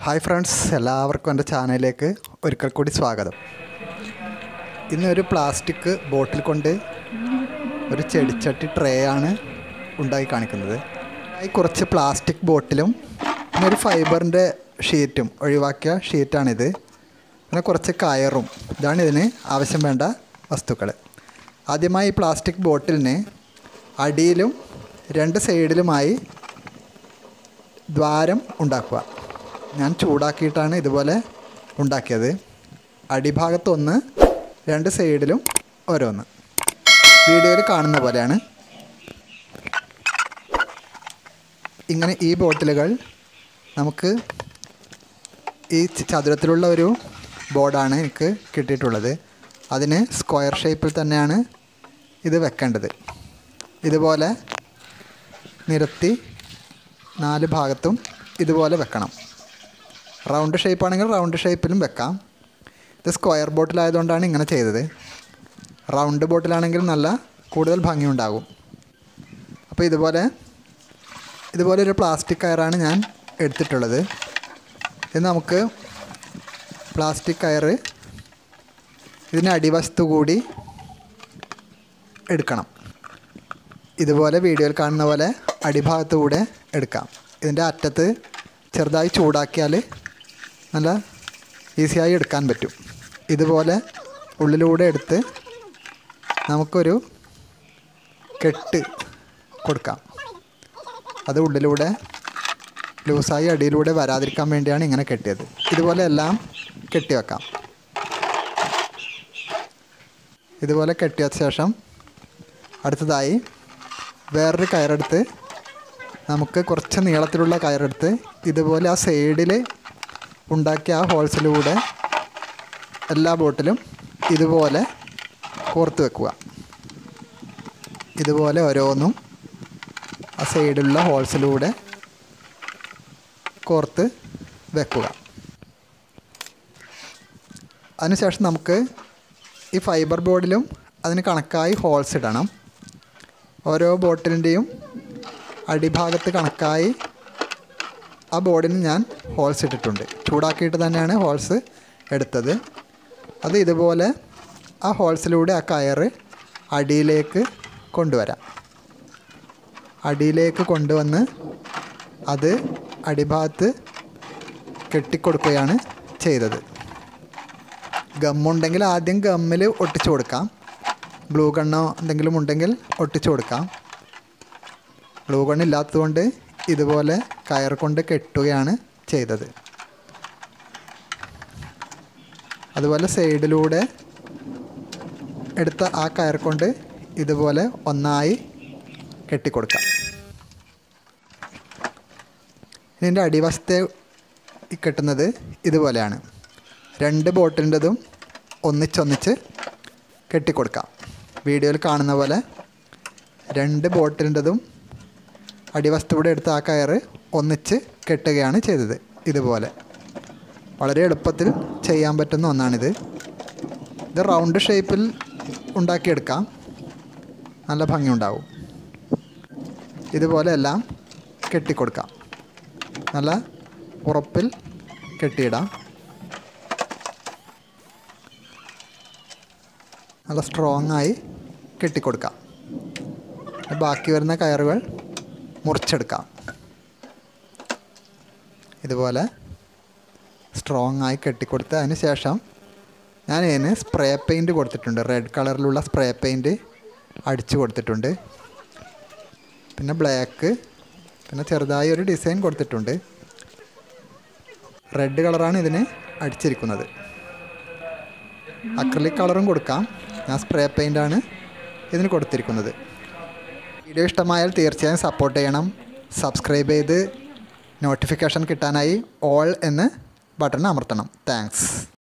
hi friends എല്ലാവർക്കും എൻ്റെ ചാനലിലേക്ക് ഒരിക്കൽ കൂടി സ്വാഗതം ഇന്ന് ഒരു പ്ലാസ്റ്റിക് ബോട്ടിൽ കൊണ്ട് ഒരു ചെടിച്ചട്ടി ട്രേ ആണ് ഉണ്ടാക്കി കാണിക്കുന്നത് ഈ കുറച്ച് പ്ലാസ്റ്റിക് ബോട്ടിലും പിന്നെ ഒരു ഫൈബറിൻ്റെ ഷീറ്റും ഒഴിവാക്കിയ ഷീറ്റാണിത് പിന്നെ കുറച്ച് കയറും ഇതാണ് ഇതിന് ആവശ്യം വേണ്ട വസ്തുക്കൾ ആദ്യമായി ഈ പ്ലാസ്റ്റിക് ബോട്ടിലിന് അടിയിലും രണ്ട് സൈഡിലുമായി ദ്വാരം ഉണ്ടാക്കുക ഞാൻ ചൂടാക്കിയിട്ടാണ് ഇതുപോലെ ഉണ്ടാക്കിയത് അടിഭാഗത്തൊന്ന് രണ്ട് സൈഡിലും ഓരോന്ന് വീഡിയോയിൽ കാണുന്ന പോലെയാണ് ഇങ്ങനെ ഈ ബോട്ടിലുകൾ നമുക്ക് ഈ ചതുരത്തിലുള്ള ഒരു ബോർഡാണ് എനിക്ക് കിട്ടിയിട്ടുള്ളത് അതിന് സ്ക്വയർ ഷേപ്പിൽ തന്നെയാണ് ഇത് വെക്കേണ്ടത് ഇതുപോലെ നിരത്തി നാല് ഭാഗത്തും ഇതുപോലെ വെക്കണം റൗണ്ട് ഷേപ്പ് ആണെങ്കിൽ റൗണ്ട് ഷേപ്പിലും വെക്കാം ഇത് സ്ക്വയർ ബോട്ടിലായതുകൊണ്ടാണ് ഇങ്ങനെ ചെയ്തത് റൗണ്ട് ബോട്ടിലാണെങ്കിൽ നല്ല കൂടുതൽ ഭംഗിയുണ്ടാകും അപ്പോൾ ഇതുപോലെ ഇതുപോലെ ഒരു പ്ലാസ്റ്റിക് കയറാണ് ഞാൻ എടുത്തിട്ടുള്ളത് ഇത് നമുക്ക് പ്ലാസ്റ്റിക് കയറ് ഇതിന് അടിവശത്തു കൂടി എടുക്കണം ഇതുപോലെ വീഡിയോയിൽ കാണുന്ന പോലെ അടിഭാഗത്തു കൂടെ എടുക്കാം ഇതിൻ്റെ അറ്റത്ത് ചെറുതായി ചൂടാക്കിയാൽ നല്ല ഈസിയായി എടുക്കാൻ പറ്റും ഇതുപോലെ ഉള്ളിലൂടെ എടുത്ത് നമുക്കൊരു കെട്ട് കൊടുക്കാം അത് ഉള്ളിലൂടെ ലൂസായി അടിയിലൂടെ വരാതിരിക്കാൻ വേണ്ടിയാണ് ഇങ്ങനെ കെട്ടിയത് ഇതുപോലെ എല്ലാം കെട്ടി വെക്കാം ഇതുപോലെ കെട്ടിയ ശേഷം അടുത്തതായി വേറൊരു കയറെടുത്ത് നമുക്ക് കുറച്ച് നീളത്തിലുള്ള കയറെടുത്ത് ഇതുപോലെ ആ സൈഡിൽ ഉണ്ടാക്കിയ ആ ഹോൾസിലൂടെ എല്ലാ ബോട്ടിലും ഇതുപോലെ കോർത്ത് വെക്കുക ഇതുപോലെ ഓരോന്നും ആ സൈഡിലുള്ള ഹോൾസിലൂടെ കോർത്ത് വെക്കുക അതിനുശേഷം നമുക്ക് ഈ ഫൈബർ ബോർഡിലും അതിന് കണക്കായി ഹോൾസ് ഇടണം ഓരോ ബോട്ടിലിൻ്റെയും അടിഭാഗത്ത് കണക്കായി ആ ബോർഡിന് ഞാൻ ഹോൾസ് ഇട്ടിട്ടുണ്ട് ചൂടാക്കിയിട്ട് തന്നെയാണ് ഹോൾസ് എടുത്തത് അത് ഇതുപോലെ ആ ഹോൾസിലൂടെ ആ കയറ് അടിയിലേക്ക് കൊണ്ടുവരാം അടിയിലേക്ക് കൊണ്ടുവന്ന് അത് അടിഭാഗത്ത് കെട്ടിക്കൊടുക്കുകയാണ് ചെയ്തത് ഗമ്മുണ്ടെങ്കിൽ ആദ്യം ഗമ്മിൽ ഒട്ടിച്ചു കൊടുക്കാം ഗ്ലൂ ഗണ്ണോ എന്തെങ്കിലും ഉണ്ടെങ്കിൽ ഒട്ടിച്ചു കൊടുക്കാം ഗ്ലൂ ഗൺ ഇല്ലാത്തതുകൊണ്ട് ഇതുപോലെ കയർ കൊണ്ട് കെട്ടുകയാണ് ചെയ്തത് അതുപോലെ സൈഡിലൂടെ എടുത്ത ആ കയർ കൊണ്ട് ഇതുപോലെ ഒന്നായി കെട്ടിക്കൊടുക്കാം ഇതിൻ്റെ അടിവശത്തെ കെട്ടുന്നത് ഇതുപോലെയാണ് രണ്ട് ബോട്ടിൻ്റെതും ഒന്നിച്ചൊന്നിച്ച് കെട്ടിക്കൊടുക്കാം വീഡിയോയിൽ കാണുന്ന പോലെ രണ്ട് ബോട്ടിൻ്റെതും അടിവസ്തുവിടെ എടുത്ത ആ കയറ് ഒന്നിച്ച് കെട്ടുകയാണ് ചെയ്തത് ഇതുപോലെ വളരെ എളുപ്പത്തിൽ ചെയ്യാൻ പറ്റുന്ന ഒന്നാണിത് ഇത് റൗണ്ട് ഷേപ്പിൽ ഉണ്ടാക്കിയെടുക്കാം നല്ല ഭംഗിയുണ്ടാവും ഇതുപോലെ എല്ലാം കെട്ടിക്കൊടുക്കാം നല്ല ഉറപ്പിൽ കെട്ടിയിടാം നല്ല സ്ട്രോങ് ആയി കെട്ടിക്കൊടുക്കാം ബാക്കി വരുന്ന കയറുകൾ മുറിച്ചെടുക്കാം ഇതുപോലെ സ്ട്രോങ് ആയി കെട്ടിക്കൊടുത്ത് അതിന് ശേഷം ഞാൻ ഇതിന് സ്പ്രേ പെയിൻറ്റ് കൊടുത്തിട്ടുണ്ട് റെഡ് കളറിലുള്ള സ്പ്രേ പെയിൻറ്റ് അടിച്ചു കൊടുത്തിട്ടുണ്ട് പിന്നെ ബ്ലാക്ക് പിന്നെ ചെറുതായി ഒരു ഡിസൈൻ കൊടുത്തിട്ടുണ്ട് റെഡ് കളറാണ് ഇതിന് അടിച്ചിരിക്കുന്നത് അക്രലിക് കളറും കൊടുക്കാം ഞാൻ സ്പ്രേ പെയിൻ്റാണ് ഇതിന് കൊടുത്തിരിക്കുന്നത് വീഡിയോ ഇഷ്ടമായാൽ തീർച്ചയായും സപ്പോർട്ട് ചെയ്യണം സബ്സ്ക്രൈബ് ചെയ്ത് നോട്ടിഫിക്കേഷൻ കിട്ടാനായി ഓൾ എന്ന് ബട്ടൺ അമർത്തണം താങ്ക്സ്